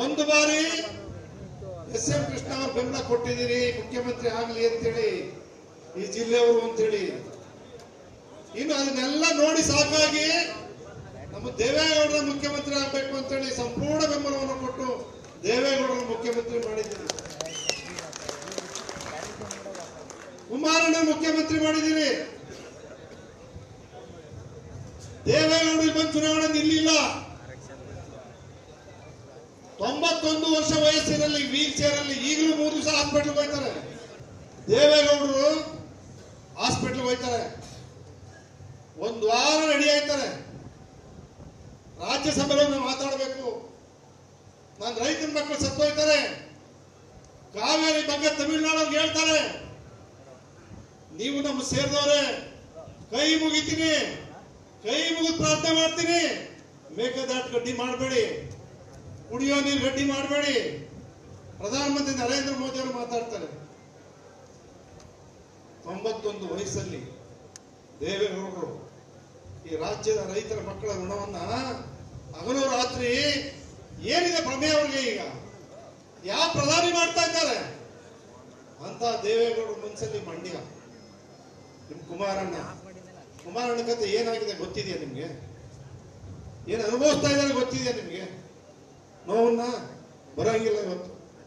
ಒಂದು ಬಾರಿ S M Krishna ಅವ್ರು ಬೆಂಬಲ ಕೊಟ್ಟಿದ್ದೀರಿ ಮುಖ್ಯಮಂತ್ರಿ ಆಗಲಿ ಅಂತೇಳಿ ಈ ಜಿಲ್ಲೆಯವರು ಅಂತೇಳಿ ಇನ್ನು ಅದನ್ನೆಲ್ಲ ನೋಡಿ ಸಾಕಾಗಿ ನಮ್ಮ ದೇವೇಗೌಡರ ಮುಖ್ಯಮಂತ್ರಿ ಆಗಬೇಕು ಅಂತೇಳಿ ಸಂಪೂರ್ಣ ಬೆಂಬಲವನ್ನು ಕೊಟ್ಟು ದೇವೇಗೌಡರ ಮುಖ್ಯಮಂತ್ರಿ ಮಾಡಿದ್ದೀರಿ ಕುಮಾರಣ್ಣ ಮುಖ್ಯಮಂತ್ರಿ ಮಾಡಿದ್ದೀರಿ ದೇವೇಗೌಡರಿಗೆ ಬಂದು ಚುನಾವಣೆ ನಿಲ್ಲಿಲ್ಲ ತೊಂಬತ್ತೊಂದು ವರ್ಷ ವಯಸ್ಸಿನಲ್ಲಿ ವೀಲ್ ಚೇರ್ ಅಲ್ಲಿ ಈಗಲೂ ಮೂರು ದಿವಸ ಹಾಸ್ಪಿಟಲ್ ಹೋಗ್ತಾರೆ ದೇವೇಗೌಡರು ಹಾಸ್ಪಿಟಲ್ ಹೋಗ್ತಾರೆ ಒಂದು ವಾರ ರೆಡಿ ಆಯ್ತಾರೆ ರಾಜ್ಯಸಭೆಯಲ್ಲಿ ನಾವು ಮಾತಾಡಬೇಕು ನಾನು ರೈತರ ಮಕ್ಕಳು ಸತ್ತೋಯ್ತಾರೆ ಕಾವೇರಿ ಬಗ್ಗೆ ತಮಿಳುನಾಡಲ್ಲಿ ಹೇಳ್ತಾರೆ ನೀವು ನಮ್ಮ ಸೇರಿದವ್ರೆ ಕೈ ಮುಗಿತೀನಿ ಕೈ ಮುಗಿದು ಪ್ರಾರ್ಥನೆ ಮಾಡ್ತೀನಿ ಮೇಕದಾಟ್ ಗಡ್ಡಿ ಮಾಡಬೇಡಿ ಕುಡಿಯೋ ನೀರು ಗಡ್ಡಿ ಮಾಡಬೇಡಿ ಪ್ರಧಾನಮಂತ್ರಿ ನರೇಂದ್ರ ಮೋದಿ ಅವರು ಮಾತಾಡ್ತಾರೆ ತೊಂಬತ್ತೊಂದು ವಯಸ್ಸಲ್ಲಿ ದೇವೇಗೌಡರು ಈ ರಾಜ್ಯದ ರೈತರ ಮಕ್ಕಳ ಋಣವನ್ನ ಹಗಲು ರಾತ್ರಿ ಏನಿದೆ ಪ್ರಮೇಯ ಅವ್ರಿಗೆ ಈಗ ಯಾವ ಪ್ರಧಾನಿ ಮಾಡ್ತಾ ಇದ್ದಾರೆ ಅಂತ ದೇವೇಗೌಡರ ಮನಸ್ಸಲ್ಲಿ ಮಂಡ್ಯ ನಿಮ್ ಕುಮಾರಣ್ಣ ಕುಮಾರಣ್ಣ ಕತೆ ಏನಾಗಿದೆ ಗೊತ್ತಿದೆಯಾ ನಿಮ್ಗೆ ಏನು ಅನುಭವಿಸ್ತಾ ಇದ್ದಾರೆ ಗೊತ್ತಿದೆಯಾ ನಿಮ್ಗೆ ನೋವನ್ನ ಬರಂಗಿಲ್ಲ ಇವತ್ತು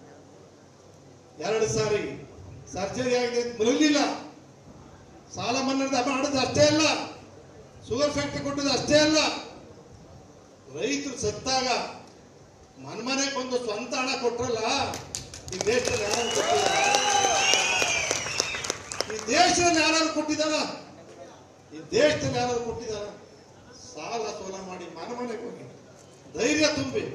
ಎರಡು ಸಾರಿ ಸರ್ಜರಿ ಆಗಿದೆ ಅಂತ ಬರಲಿಲ್ಲ ಸಾಲ ಮನ್ನಾ ಮಾಡಿದ ಅಷ್ಟೇ ಅಲ್ಲ ಶುಗರ್ ಫ್ಯಾಕ್ಟ್ರಿ ಕೊಟ್ಟದ್ದು ಅಷ್ಟೇ ಅಲ್ಲ ರೈತರು ಸತ್ತಾಗ ಮನ್ಮನೆಗೆ ಬಂದು ಸ್ವಂತ ಹಣ ಕೊಟ್ರಲ್ಲ ಈ ದೇಶದಲ್ಲಿ ಯಾರು ಕೊಟ್ಟಿದ್ದಾರೆ ಈ ದೇಶದಲ್ಲಿ ಯಾರು ಕೊಟ್ಟಿದಾರ ಈ ದೇಶದಲ್ಲಿ ಯಾರು ಕೊಟ್ಟಿದಾರ ಸಾಲ ಸೋಲ ಮಾಡಿ ಮನಮನೆಗೆ ಹೋಗಿ ಧೈರ್ಯ ತುಂಬಿ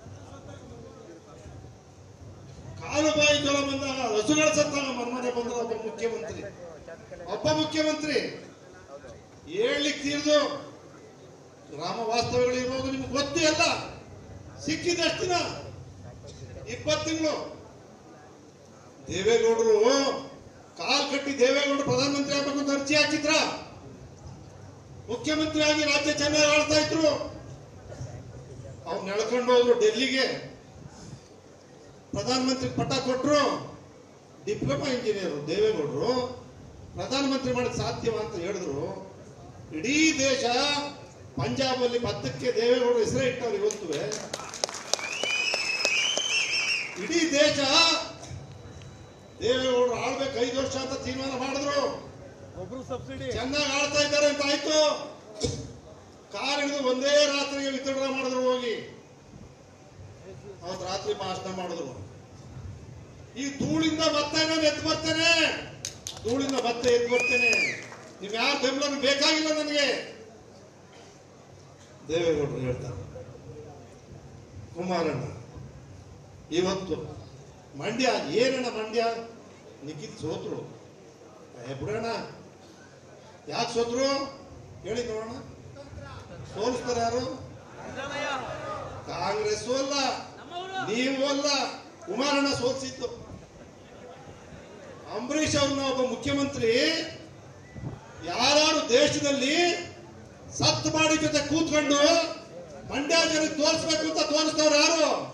ಕಾಲು ಬಾಯಿ ಜ್ವರ ಬಂದಾಗ ಹಸುಗಳ ಸತ್ತಾಗ ಮನ್ಮನೆ ಬಂದ್ರ ಒಬ್ಬ ಮುಖ್ಯಮಂತ್ರಿ ಒಬ್ಬ ಮುಖ್ಯಮಂತ್ರಿ ಹೇಳ್ಲಿಕ್ಕೆ ತೀರ್ದು ಗ್ರಾಮ ವಾಸ್ತವ್ಯಗಳು ಇರ್ಬೋದು ನಿಮ್ಗೆ ಗೊತ್ತೇ ಅಲ್ಲ ಸಿಕ್ಕಿದಷ್ಟು ದಿನ ಇಪ್ಪತ್ತು ತಿಂಗಳು ದೇವೇಗೌಡರು ಕಾಲ್ ಕಟ್ಟಿ ದೇವೇಗೌಡರು ಪ್ರಧಾನಮಂತ್ರಿ ಆಗ್ಬೇಕು ಅಂತ ಅರ್ಜಿ ಹಾಕಿದ್ರ ಮುಖ್ಯಮಂತ್ರಿ ಆಗಿ ರಾಜ್ಯ ಚೆನ್ನಾಗಿ ಆಳ್ತಾ ಇದ್ರು ಅವ್ರು ನೆಳ್ಕೊಂಡು ಹೋದ್ರು ಡೆಲ್ಲಿಗೆ ಪ್ರಧಾನಮಂತ್ರಿ ಪಟ್ಟ ಕೊಟ್ರು ಡಿಪ್ಲೊಮಾ ಇಂಜಿನಿಯರ್ ದೇವೇಗೌಡರು ಪ್ರಧಾನಮಂತ್ರಿ ಮಾಡಕ್ ಸಾಧ್ಯವ ಅಂತ ಹೇಳಿದ್ರು ಇಡೀ ದೇಶ ಪಂಜಾಬ್ ಅಲ್ಲಿ ಭತ್ತಕ್ಕೆ ದೇವೇಗೌಡರು ಹೆಸರೇ ಇಟ್ಟವ್ರು ಇವತ್ತುವೆ ಇಡೀ ದೇಶ ದೇವೇಗೌಡರು ಆಳ್ಬೇಕು ಐದು ವರ್ಷ ಅಂತ ತೀರ್ಮಾನ ಮಾಡಿದ್ರು ಒಬ್ರು ಸಬ್ಸಿಡಿ ಚೆನ್ನಾಗಿ ಆಳ್ತಾ ಇದ್ದಾರೆ ಅಂತ ಆಯ್ತು ಕಾರ್ ಹಿಡಿದು ಒಂದೇ ರಾತ್ರಿಗೆ ವಿತರಣೆ ಮಾಡಿದ್ರು ಹೋಗಿ ಅವತ್ತು ರಾತ್ರಿ ಭಾಷಣ ಮಾಡಿದ್ರು ಈ ಧೂಳಿಂದ ಮತ್ತೆ ನಾನು ಎದ್ದು ಬರ್ತೇನೆ ಧೂಳಿಂದ ಮತ್ತೆ ಎದ್ದು ಬರ್ತೇನೆ ನೀವ್ ಯಾರ ಬೆಂಬಲ ಬೇಕಾಗಿಲ್ಲ ನನಗೆ ದೇವೇಗೌಡರು ಹೇಳ್ತಾರೆ ಕುಮಾರಣ್ಣ ಇವತ್ತು ಮಂಡ್ಯ ಏನಣ್ಣ ಮಂಡ್ಯ ನಿಖಿತ್ ಸೋತ್ರು ಏ ಬಿಡೋಣ ಯಾಕೆ ಸೋತ್ರು ಹೇಳಿ ನೋಡೋಣ ಸೋಲಿಸ್ತಾರೆ ಯಾರು ಕಾಂಗ್ರೆಸ್ ಅಲ್ಲ ನೀವು ಅಲ್ಲ ಕುಮಾರಣ್ಣ ಸೋಲಿಸಿದ್ದು ಅಂಬರೀಷ್ ಅವ್ರನ್ನ ಒಬ್ಬ ಮುಖ್ಯಮಂತ್ರಿ ಯಾರು ದೇಶದಲ್ಲಿ ಸತ್ ಮಾಡಿ ಜೊತೆ ಕೂತ್ಕೊಂಡು ಮಂಡ್ಯ ಜನಕ್ಕೆ ತೋರಿಸ್ಬೇಕು ಅಂತ ತೋರಿಸ್ತವ್ರು ಯಾರು